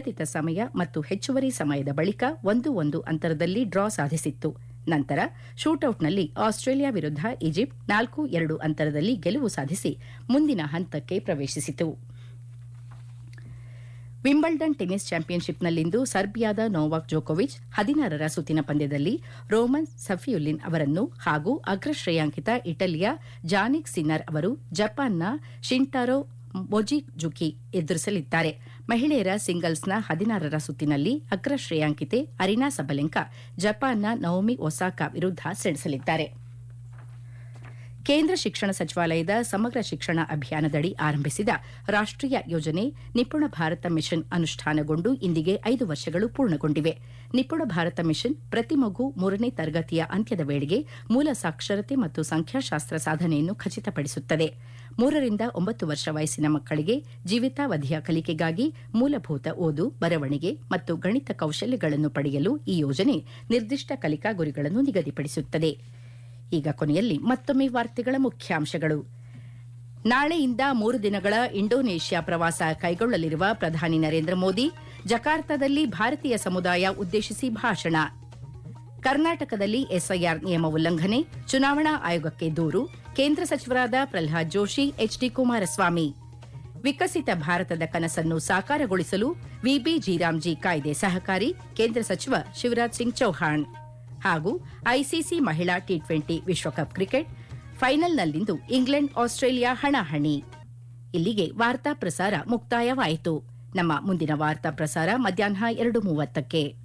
ನಿಗದಿತ ಸಮಯ ಮತ್ತು ಹೆಚ್ಚುವರಿ ಸಮಯದ ಬಳಿಕ ಒಂದು ಒಂದು ಅಂತರದಲ್ಲಿ ಡ್ರಾ ಸಾಧಿಸಿತ್ತು ನಂತರ ಶೂಟೌಟ್ನಲ್ಲಿ ಆಸ್ಟ್ರೇಲಿಯಾ ವಿರುದ್ಧ ಈಜಿಪ್ಟ್ ನಾಲ್ಕು ಎರಡು ಅಂತರದಲ್ಲಿ ಗೆಲುವು ಸಾಧಿಸಿ ಮುಂದಿನ ಹಂತಕ್ಕೆ ಪ್ರವೇಶಿಸಿತು ವಿಂಬಲ್ಡನ್ ಟೆನಿಸ್ ಚಾಂಪಿಯನ್ಶಿಪ್ನಲ್ಲಿಂದು ಸರ್ಬಿಯಾದ ನೋವಾಕ್ ಜೋಕೋವಿಚ್ ಹದಿನಾರರ ಸುತ್ತಿನ ಪಂದ್ಯದಲ್ಲಿ ರೋಮನ್ ಸಫಿಯುಲಿನ್ ಅವರನ್ನು ಹಾಗೂ ಅಗ್ರ ಶ್ರೇಯಾಂಕಿತ ಇಟಲಿಯ ಜಾನಿಕ್ ಸಿನ್ನರ್ ಅವರು ಜಪಾನ್ನ ಶಿಂಟಾರೋ ಮೊಜಿಜುಕಿ ಎದುರಿಸಲಿದ್ದಾರೆ ಮಹಿಳೆಯರ ಸಿಂಗಲ್ಸ್ನ ಹದಿನಾರರ ಸುತ್ತಿನಲ್ಲಿ ಅಗ್ರ ಶ್ರೇಯಾಂಕಿತೆ ಅರಿನಾ ಸಬಲೆಂಕಾ ಜಪಾನ್ನ ನವೋಮಿ ಒಸಾಕಾ ವಿರುದ್ಧ ಸೆಣಸಲಿದ್ದಾರೆ ಕೇಂದ್ರ ಶಿಕ್ಷಣ ಸಚಿವಾಲಯದ ಸಮಗ್ರ ಶಿಕ್ಷಣ ಅಭಿಯಾನದಡಿ ಆರಂಭಿಸಿದ ರಾಷ್ಟೀಯ ಯೋಜನೆ ನಿಪುಣ ಭಾರತ ಮಿಷನ್ ಅನುಷ್ಠಾನಗೊಂಡು ಇಂದಿಗೆ ಐದು ವರ್ಷಗಳು ಪೂರ್ಣಗೊಂಡಿವೆ ನಿಪುಣ ಭಾರತ ಮಿಷನ್ ಪ್ರತಿ ಮಗು ಮೂರನೇ ತರಗತಿಯ ಅಂತ್ಯದ ವೇಳೆಗೆ ಮೂಲ ಸಾಕ್ಷರತೆ ಮತ್ತು ಸಂಖ್ಯಾಶಾಸ್ತ್ರ ಸಾಧನೆಯನ್ನು ಖಚಿತಪಡಿಸುತ್ತದೆ ಮೂರರಿಂದ ಒಂಬತ್ತು ವರ್ಷ ವಯಸ್ಸಿನ ಮಕ್ಕಳಿಗೆ ಜೀವಿತಾವಧಿಯ ಕಲಿಕೆಗಾಗಿ ಮೂಲಭೂತ ಓದು ಬರವಣಿಗೆ ಮತ್ತು ಗಣಿತ ಕೌಶಲ್ಯಗಳನ್ನು ಪಡೆಯಲು ಈ ಯೋಜನೆ ನಿರ್ದಿಷ್ಟ ಕಲಿಕಾ ಗುರಿಗಳನ್ನು ನಿಗದಿಪಡಿಸುತ್ತದೆ ಈಗ ಕೊನೆಯಲ್ಲಿ ಮತ್ತೊಮ್ಮೆ ವಾರ್ತೆಗಳ ಮುಖ್ಯಾಂಶಗಳು ನಾಳೆಯಿಂದ ಮೂರು ದಿನಗಳ ಇಂಡೋನೇಷ್ಯಾ ಪ್ರವಾಸ ಕೈಗೊಳ್ಳಲಿರುವ ಪ್ರಧಾನಿ ನರೇಂದ್ರ ಮೋದಿ ಜಕಾರ್ತದಲ್ಲಿ ಭಾರತೀಯ ಸಮುದಾಯ ಉದ್ದೇಶಿಸಿ ಭಾಷಣ ಕರ್ನಾಟಕದಲ್ಲಿ ಎಸ್ಐಆರ್ ನಿಯಮ ಉಲ್ಲಂಘನೆ ಚುನಾವಣಾ ಆಯೋಗಕ್ಕೆ ದೂರು ಕೇಂದ್ರ ಸಚಿವರಾದ ಪ್ರಲ್ಹಾದ್ ಜೋಶಿ ಎಚ್ಡಿ ಕುಮಾರಸ್ವಾಮಿ ವಿಕಸಿತ ಭಾರತದ ಕನಸನ್ನು ಸಾಕಾರಗೊಳಿಸಲು ವಿಬಿ ಜೀರಾಮ್ಜಿ ಕಾಯ್ದೆ ಸಹಕಾರಿ ಕೇಂದ್ರ ಸಚಿವ ಶಿವರಾಜ್ ಸಿಂಗ್ ಚೌಹಾಣ್ ಹಾಗೂ ಐಸಿಸಿ ಮಹಿಳಾ ಟಿ ಟ್ವೆಂಟಿ ವಿಶ್ವಕಪ್ ಕ್ರಿಕೆಟ್ ಫೈನಲ್ನಲ್ಲಿಂದು ಇಂಗ್ಲೆಂಡ್ ಆಸ್ಟ್ರೇಲಿಯಾ ಹಣಾಹಣಿ ಇಲ್ಲಿಗೆ ವಾರ್ತಾ ಪ್ರಸಾರ ಮುಕ್ತಾಯವಾಯಿತು ನಮ್ಮ ಮುಂದಿನ ವಾರ್ತಾ ಪ್ರಸಾರ ಮಧ್ಯಾಹ್ನ ಎರಡು ಮೂವತ್ತಕ್ಕೆ